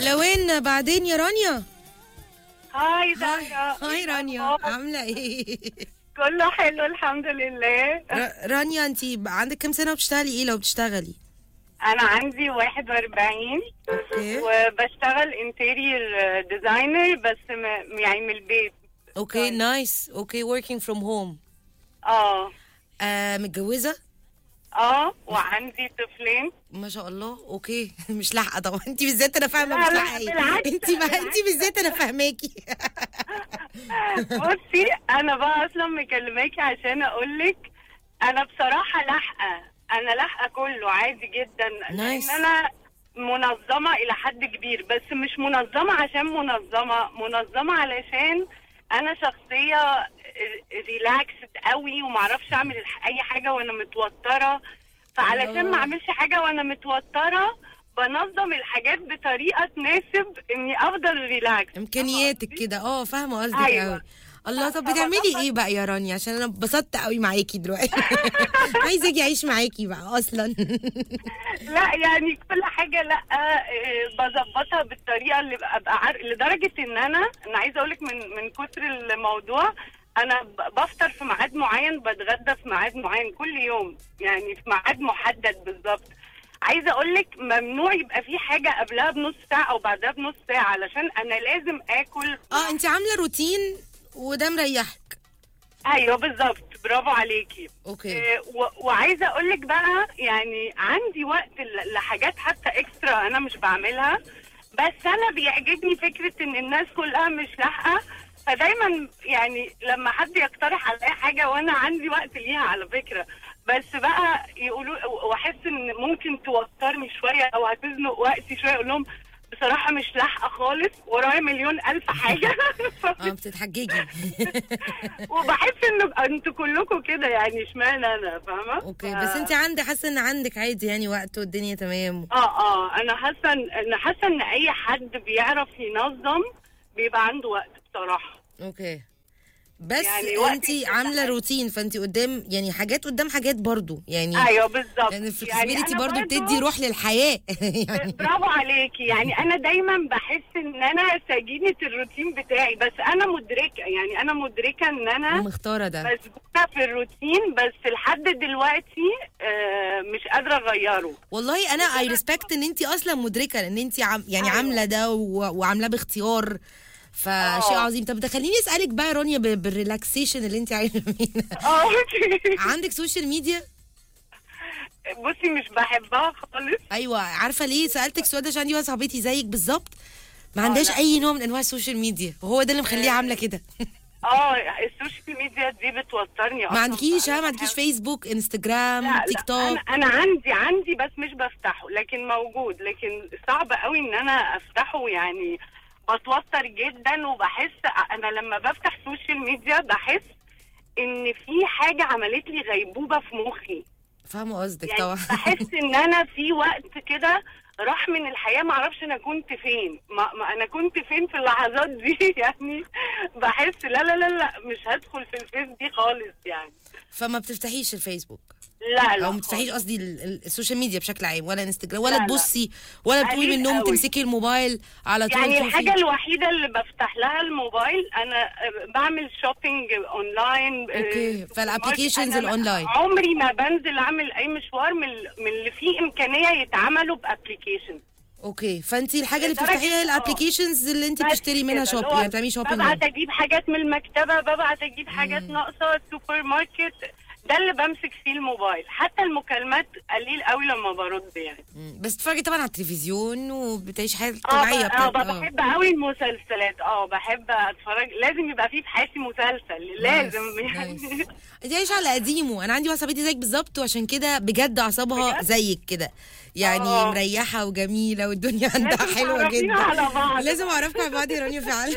حلوين بعدين يا رانيا هاي هاي زهرة هاي رانيا عامله ايه كله حلو الحمد لله ر- رانيا انت عندك كام سنه وبتشتغلي ايه لو بتشتغلي أنا عندي 41 اوكي وبشتغل انتيرير ديزاينر بس م... يعني من البيت اوكي نايس اوكي working from home اه آه متجوزه اه وعندي طفلين ما شاء الله اوكي مش لاحقه طبعا انت بالذات انا فاهمه لا، مش لا، لاحقه بالعكس، انت ما انت بالعكس. بالذات انا فاهماكي بصي انا بقى اصلا مكلماكي عشان اقولك انا بصراحه لاحقه انا لاحقه كله عادي جدا نايس. لان انا منظمه الى حد كبير بس مش منظمه عشان منظمه منظمه علشان انا شخصيه ريلاكسد قوي ومعرفش اعمل الح- اي حاجه وانا متوتره فعلشان الله. ما اعملش حاجه وانا متوتره بنظم الحاجات بطريقه تناسب اني افضل ريلاكس امكانياتك كده اه فاهمه قصدك أيوة. قوي الله طب طبعاً. بتعملي ايه بقى يا رانيا عشان انا اتبسطت قوي معاكي دلوقتي عايزه اجي اعيش معاكي بقى اصلا لا يعني كل حاجة لا آه، بظبطها بالطريقة اللي ابقى عار... لدرجة ان انا انا عايزة اقولك من من كتر الموضوع انا ب- بفطر في ميعاد معين بتغدى في ميعاد معين كل يوم يعني في ميعاد محدد بالظبط عايزة اقولك ممنوع يبقى في حاجة قبلها بنص ساعة او بعدها بنص ساعة علشان انا لازم اكل اه انت عامله روتين وده مريحك ايوه بالظبط برافو عليكي اوكي آه، و- وعايزه اقول لك بقى يعني عندي وقت ل- لحاجات حتى اكسترا انا مش بعملها بس انا بيعجبني فكره ان الناس كلها مش لاحقه فدايما يعني لما حد يقترح عليا حاجه وانا عندي وقت ليها على فكره بس بقى يقولوا واحس ان ممكن توترني شويه او هتزنق وقتي شويه اقول لهم بصراحه مش لاحقه خالص ورايا مليون الف حاجه اه بتتحججي وبحس انه انتوا كلكم كده يعني اشمعنى انا فاهمه اوكي ف- بس انت عندك حاسه ان عندك عادي يعني وقت والدنيا تمام اه اه انا حاسه إن- انا حاسه ان اي حد بيعرف ينظم بيبقى عنده وقت بصراحه اوكي بس يعني وقت انت يفتح عامله عليك. روتين فانت قدام يعني حاجات قدام حاجات برضو يعني ايوه بالظبط يعني الفلكسبيليتي أنا برضو بتدي روح للحياه يعني برافو عليكي يعني انا دايما بحس ان انا سجينه الروتين بتاعي بس انا مدركه يعني انا مدركه ان انا مختاره ده مسجونه في الروتين بس لحد دلوقتي آه مش قادره اغيره والله انا اي ريسبكت ان انت اصلا مدركه ان انت عم يعني أيوة. عامله ده و- وعاملاه باختيار فشيء آه. عظيم طب ده خليني اسالك بقى يا رانيا ب- بالريلاكسيشن اللي انت عايشه فينا اه اوكي عندك سوشيال ميديا بصي مش بحبها خالص ايوه عارفه ليه سالتك السؤال ده عشان عندي واحده صاحبتي زيك بالظبط ما عندهاش لا. اي نوع من انواع السوشيال ميديا وهو ده اللي مخليها عامله كده اه السوشيال ميديا دي بتوترني ما أصلاً. عندكيش ها أنا ما عندكيش بحب- فيسبوك انستجرام لا تيك لا توك أنا, انا عندي عندي بس مش بفتحه لكن موجود لكن صعب قوي ان انا افتحه يعني بتوتر جدا وبحس انا لما بفتح سوشيال ميديا بحس ان في حاجه عملت لي غيبوبه في مخي فاهمه قصدك يعني طبعا بحس ان انا في وقت كده راح من الحياه ما اعرفش انا كنت فين ما, ما انا كنت فين في اللحظات دي يعني بحس لا لا لا لا مش هدخل في الفيس دي خالص يعني فما بتفتحيش الفيسبوك لا لا او ما بتفتحيش خالص. قصدي ال- ال- السوشيال ميديا بشكل عام ولا انستجرام ولا لا، لا. تبصي ولا بتقومي من قليل النوم قوي. تمسكي الموبايل على طول يعني تشوفي. الحاجة الوحيدة اللي بفتح لها الموبايل أنا بعمل شوبينج أونلاين أوكي، آه، فالapplications أنا الأونلاين. عمري ما بنزل أعمل أي مشوار من من اللي فيه إمكانية يتعملوا بأبليكيشن اوكي فانت الحاجه اللي لدرجة- بتفتحيها آه. الابلكيشنز اللي انت بس بتشتري منها كده، شوب اللي هو يعني بتعملي شوبينج ببعت أجيب حاجات من المكتبة ببعت أجيب حاجات ناقصة السوبر ماركت ده اللي بمسك فيه الموبايل حتى المكالمات قليل قوي لما برد يعني بس تتفرجي طبعا على التلفزيون وبتعيش حياه اه طبيعيه ب- اه بتاعت- آه. بحب قوي المسلسلات اه بحب اتفرج لازم يبقى في في حياتي مسلسل لازم نايس، يعني نايس. انت عايشه على قديمه انا عندي واحده صاحبتي زيك بالظبط وعشان كده بجد اعصابها بجد؟ زيك كده يعني آه. مريحه وجميله والدنيا عندها لازم حلوه تعرفينا جدا على بعض. لازم اعرفكم على بعض يا رانيا فعلا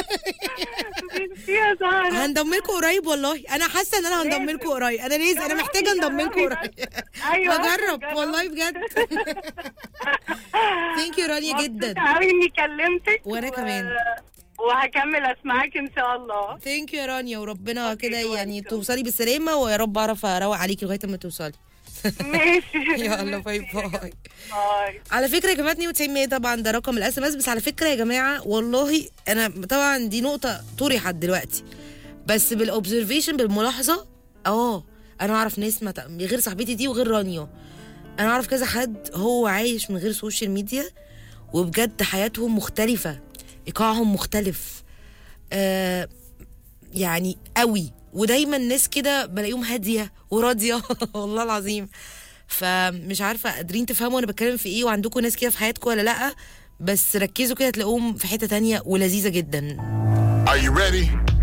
فيها زهرة هنضم لكم قريب والله انا حاسه ان انا هنضم لازم. لكم قريب انا لازم انا جربي، محتاجه انضم لكم جربي قريب أيوة، بجرب جربي. والله بجد ثانك يو رانيا جدا مبسوطة قوي اني كلمتك وأنا و- كمان. وهكمل اسمعك ان شاء الله ثانك يو يا رانيا وربنا أوكي، كده يعني welcome. توصلي بالسلامه ويا رب اعرف اروق عليكي لغايه ما توصلي ماشي يلا باي باي باي على فكره يا جماعه 92 100 طبعا ده رقم الاس ام اس بس على فكره يا جماعه والله انا طبعا دي نقطه طرحت دلوقتي بس بالاوبزرفيشن بالملاحظه اه انا اعرف ناس ما ت- غير صاحبتي دي وغير رانيا انا اعرف كذا حد هو عايش من غير سوشيال ميديا وبجد حياتهم مختلفه ايقاعهم مختلف آه يعني قوي ودايما ناس كده بلاقيهم هاديه وراضيه والله العظيم فمش عارفه قادرين تفهموا انا بتكلم في ايه وعندكم ناس كده في حياتكم ولا لا بس ركزوا كده تلاقوهم في حته تانية ولذيذه جدا Are you ready?